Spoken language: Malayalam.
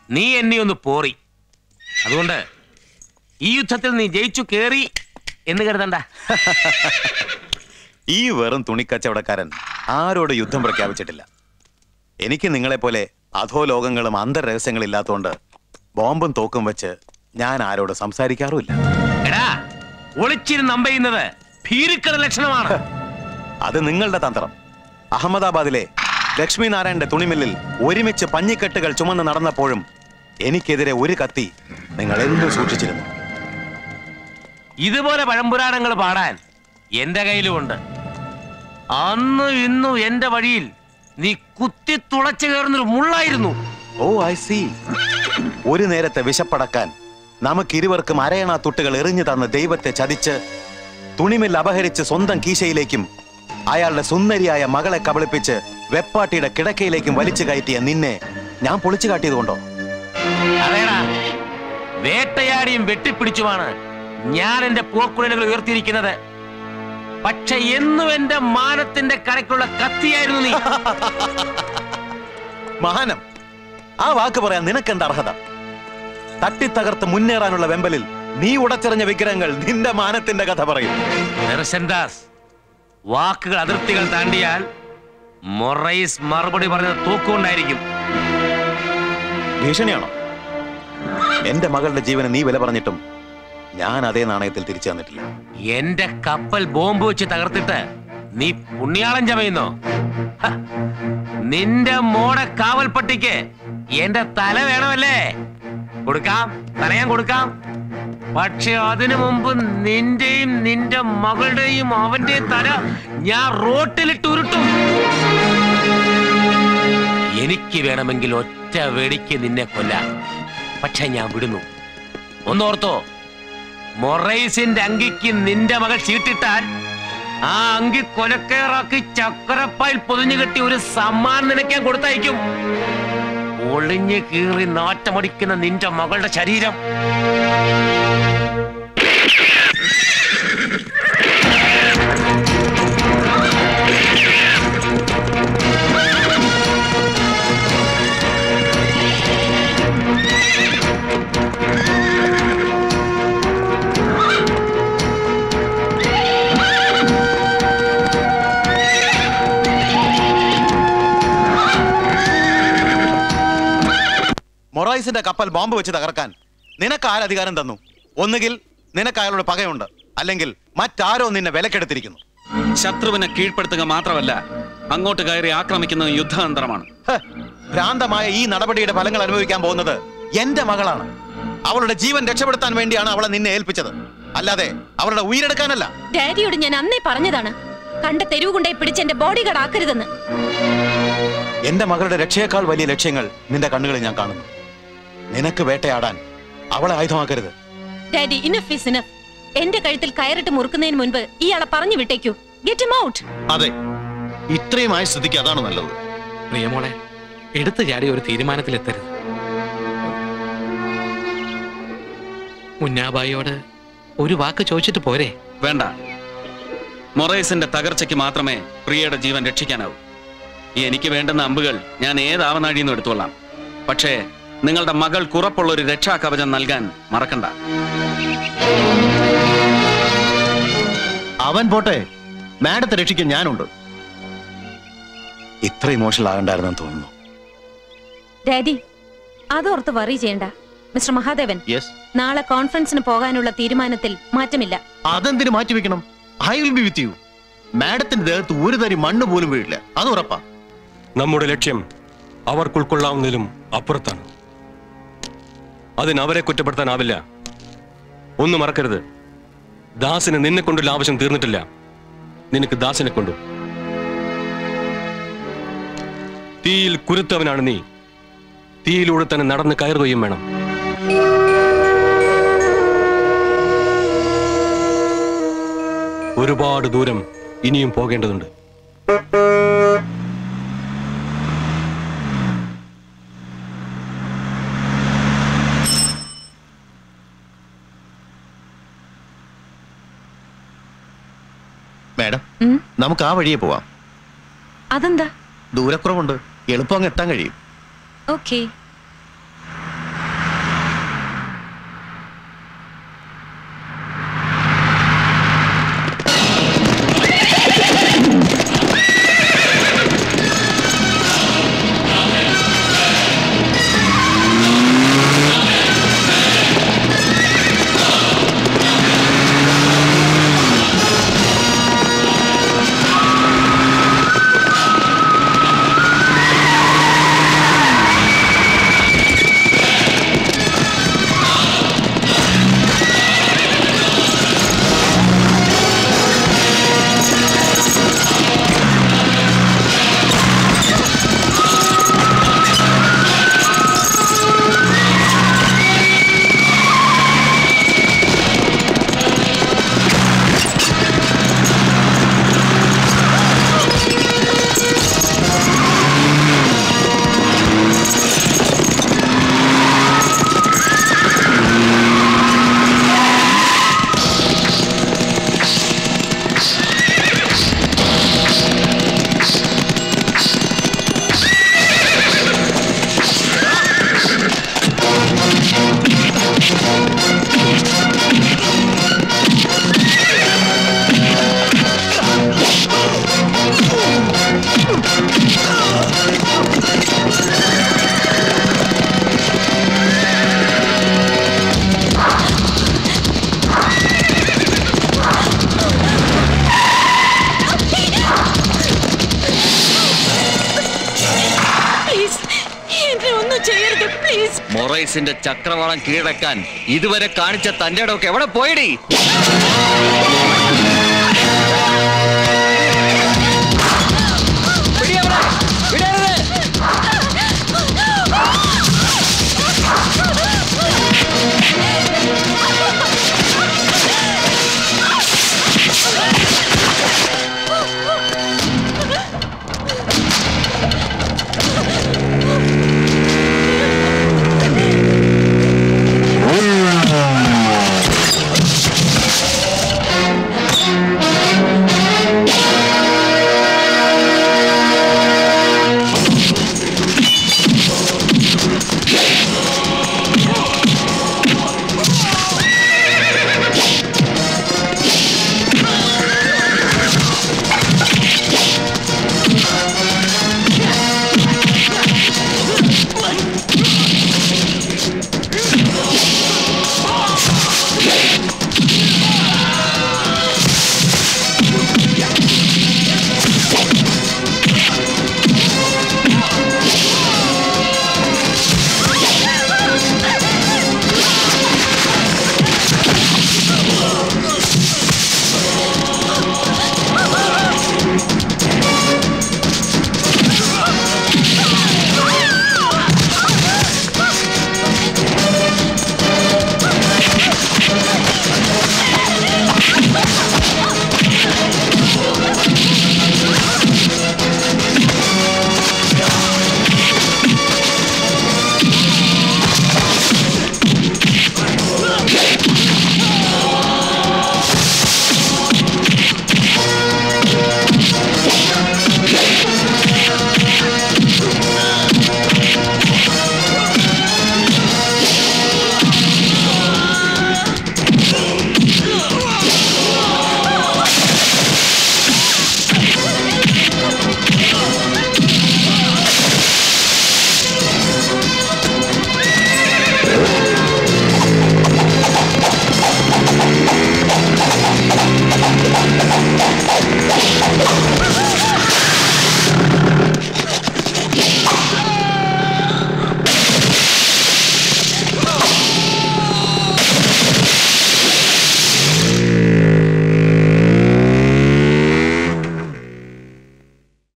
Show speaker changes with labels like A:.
A: നീ എന്നെ ഒന്ന് പോറി അതുകൊണ്ട് ഈ യുദ്ധത്തിൽ നീ ജയിച്ചു കേറി എന്ന് കരുതണ്ട
B: ഈ വെറും തുണിക്കച്ചവടക്കാരൻ ആരോട് യുദ്ധം പ്രഖ്യാപിച്ചിട്ടില്ല എനിക്ക് നിങ്ങളെപ്പോലെ അധോലോകങ്ങളും അന്തർരഹസ്യങ്ങളും ഇല്ലാത്തതുകൊണ്ട് ബോംബും തോക്കും വെച്ച് ഞാൻ ആരോട് സംസാരിക്കാറുമില്ല
A: എടാ ഒളിച്ചിരുന്ന് അമ്പയുന്നത് ഭീരുക്കളുടെ ലക്ഷണമാണ്
B: അത് നിങ്ങളുടെ തന്ത്രം അഹമ്മദാബാദിലെ ലക്ഷ്മി നാരായണന്റെ തുണിമില്ലിൽ ഒരുമിച്ച് പഞ്ഞിക്കെട്ടുകൾ ചുമന്ന് നടന്നപ്പോഴും എനിക്കെതിരെ ഒരു കത്തി നിങ്ങൾ എന്തും സൂക്ഷിച്ചിരുന്നു
A: ഇതുപോലെ പഴംപുരാണങ്ങൾ പാടാൻ എന്റെ കയ്യിലുമുണ്ട് അന്ന് ഇന്നും എന്റെ വഴിയിൽ നീ കുത്തി തുളച്ചു കയറുന്നൊരു മുള്ളായിരുന്നു
B: ഓ ഐ സി ഒരു നേരത്തെ വിശപ്പടക്കാൻ നമുക്കിരുവർക്കും അരയണ തുട്ടുകൾ എറിഞ്ഞു തന്ന ദൈവത്തെ ചതിച്ച് തുണിമിൽ അപഹരിച്ച് സ്വന്തം കീശയിലേക്കും അയാളുടെ സുന്ദരിയായ മകളെ കബളിപ്പിച്ച് വെപ്പാട്ടിയുടെ കിടക്കയിലേക്കും വലിച്ചു കയറ്റിയ നിന്നെ ഞാൻ പൊളിച്ചു കാട്ടിയതുകൊണ്ടോ
A: അതേടാ വേട്ടയാടിയും വെട്ടിപ്പിടിച്ചുമാണ് ഞാൻ എന്റെ പോക്കുഴലുകൾ ഉയർത്തിയിരിക്കുന്നത് പക്ഷെ എന്നും എന്റെ മാനത്തിന്റെ കരയ്ക്കുള്ള കത്തിയായിരുന്നു നീ
B: മഹാനം ആ വാക്ക് പറയാൻ നിനക്കെന്ത് അർഹത തട്ടിത്തകർത്ത് മുന്നേറാനുള്ള വെമ്പലിൽ നീ ഉടച്ചെറിഞ്ഞ വിഗ്രഹങ്ങൾ നിന്റെ മാനത്തിന്റെ കഥ പറയും
A: ദർശൻദാസ് വാക്കുകൾ അതിർത്തികൾ താണ്ടിയാൽ മൊറൈസ് മറുപടി പറഞ്ഞത് തൂക്കുകൊണ്ടായിരിക്കും
B: ഭീഷണിയാണോ എന്റെ മകളുടെ ജീവന് നീ വില പറഞ്ഞിട്ടും ഞാൻ അതേ നാണയത്തിൽ തിരിച്ചു തന്നിട്ടില്ല
A: എന്റെ കപ്പൽ ബോംബ് വെച്ച് തകർത്തിട്ട് നീ പുണ്യാളം ചമയുന്നോ ഹ, നിന്റെ മോടെ കാവൽപ്പട്ടിക്ക് എന്റെ തല വേണമല്ലേ കൊടുക്കാം തല ഞാൻ കൊടുക്കാം പക്ഷെ അതിനു മുമ്പ് നിന്റെയും നിന്റെ മകളുടെയും അവന്റെയും തല ഞാൻ റോട്ടിലിട്ട് ഉരുട്ടും എനിക്ക് വേണമെങ്കിൽ ഒറ്റ വെടിക്ക് നിന്നെ കൊല്ലാം പക്ഷെ ഞാൻ വിടുന്നു ഒന്നോർത്തോ മൊറൈസിന്റെ അങ്കിക്ക് നിന്റെ മകൾ ചീട്ടിട്ടാൽ ആ അങ്കി കൊലക്കേറാക്കി ചക്കരപ്പായിൽ പൊതിഞ്ഞു കെട്ടി ഒരു സമ്മാനം നിനക്ക് ഞാൻ കൊടുത്തയക്കും ഒളിഞ്ഞു കീറി നാറ്റമടിക്കുന്ന നിന്റെ മകളുടെ ശരീരം
B: മൊറൈസിന്റെ കപ്പൽ ബോംബ് വെച്ച് തകർക്കാൻ നിനക്ക് ആരധികാരം തന്നു ഒന്നുകിൽ നിനക്ക് അയാളുടെ പകയുണ്ട് അല്ലെങ്കിൽ മറ്റാരോ നിന്നെ വിലക്കെടുത്തിരിക്കുന്നു
C: ശത്രുവിനെ കീഴ്പ്പെടുത്തുക മാത്രമല്ല അങ്ങോട്ട് കയറി ആക്രമിക്കുന്നത് യുദ്ധതന്ത്രമാണ്
B: ഹ്, ഭ്രാന്തമായ ഈ നടപടിയുടെ ഫലങ്ങൾ അനുഭവിക്കാൻ പോകുന്നത് എന്റെ മകളാണ് അവളുടെ ജീവൻ രക്ഷപ്പെടുത്താൻ വേണ്ടിയാണ് അവളെ നിന്നെ ഏൽപ്പിച്ചത് അല്ലാതെ അവളുടെ ഉയരെടുക്കാനല്ല
D: ഡാഡിയോട് ഞാൻ അന്നേ പറഞ്ഞതാണ് കണ്ട തെരുവ് കൊണ്ടേ പിടിച്ച് എന്റെ ബോഡി ഗാർഡ് ആക്കരുതെന്ന്
B: എന്റെ മകളുടെ രക്ഷയേക്കാൾ വലിയ ലക്ഷ്യങ്ങൾ നിന്റെ കണ്ണുകളിൽ ഞാൻ കാണുന്നു നിനക്ക് വേട്ടയാടാൻ അവളെ ആയുധമാക്കരുത്
D: ഡാഡി ഇനഫ് ഇസ് ഇനഫ് എന്റെ കഴുത്തിൽ കയറിട്ട് മുറുക്കുന്നതിന് മുൻപ് ഇയാളെ പറഞ്ഞു വിട്ടേക്കൂ ഗെറ്റ് him ഔട്ട്
E: അതെ ഇത്രയുമായ സ്ഥിതിക്ക് അതാണ് നല്ലത്
F: പ്രിയമോളെ എടുത്തു ചാടി ഒരു തീരുമാനത്തിലെത്തരുത് മുന്നാബായിയോട് ഒരു വാക്ക് ചോദിച്ചിട്ട് പോരെ
C: വേണ്ട മൊറൈസിന്റെ തകർച്ചയ്ക്ക് മാത്രമേ പ്രിയയുടെ ജീവൻ രക്ഷിക്കാനാവൂ എനിക്ക് വേണ്ടുന്ന അമ്പുകൾ ഞാൻ ഏത് ആവനാഴിന്നും എടുത്തോളാം പക്ഷേ നിങ്ങളുടെ മകൾ കുറപ്പുള്ള ഒരു രക്ഷാകവചം നൽകാൻ മറക്കണ്ട
E: അവൻ പോട്ടെ മാഡത്തെ രക്ഷിക്കാൻ ഞാനുണ്ട്
B: ഇത്ര ഇമോഷണൽ ആകണ്ടായിരുന്നെന്ന് തോന്നുന്നു
D: ഡാഡി അതോർത്ത് വറി ചെയ്യണ്ട മിസ്റ്റർ മഹാദേവൻ
E: യെസ്
D: നാളെ കോൺഫറൻസിന് പോകാനുള്ള തീരുമാനത്തിൽ മാറ്റമില്ല
E: അതെന്തിനു മാറ്റി വെക്കണം I will be with you മാഡത്തിന്റെ ദേഹത്ത് ഒരു തരി മണ്ണ് പോലും വീഴില്ല അത് ഉറപ്പാ
G: നമ്മുടെ ലക്ഷ്യം അവർക്ക് ഉൾക്കൊള്ളാവുന്നതിലും അപ്പുറത്താണ് അതിന് അവരെ കുറ്റപ്പെടുത്താനാവില്ല ഒന്നും മറക്കരുത് ദാസിന് നിന്നെ കൊണ്ടുള്ള ആവശ്യം തീർന്നിട്ടില്ല നിനക്ക് ദാസിനെ കൊണ്ടും തീയിൽ കുരുത്തവനാണ് നീ തീയിലൂടെ തന്നെ നടന്ന് കയറുകയും വേണം ഒരുപാട് ദൂരം ഇനിയും പോകേണ്ടതുണ്ട്
E: മാഡം
D: ഉം?
E: നമുക്ക് ആ വഴിയെ പോവാം
D: അതെന്താ
E: ദൂരക്കുറവുണ്ട് എളുപ്പം അങ്ങ് എത്താൻ കഴിയും
D: ഓക്കേ ഒന്നും ചെയ്യരുത് പ്ലീസ്
C: മൊറൈസിന്റെ ചക്രവാളം കീഴടക്കാൻ ഇതുവരെ കാണിച്ച തന്റെ ഇടമൊക്കെ എവിടെ പോയടി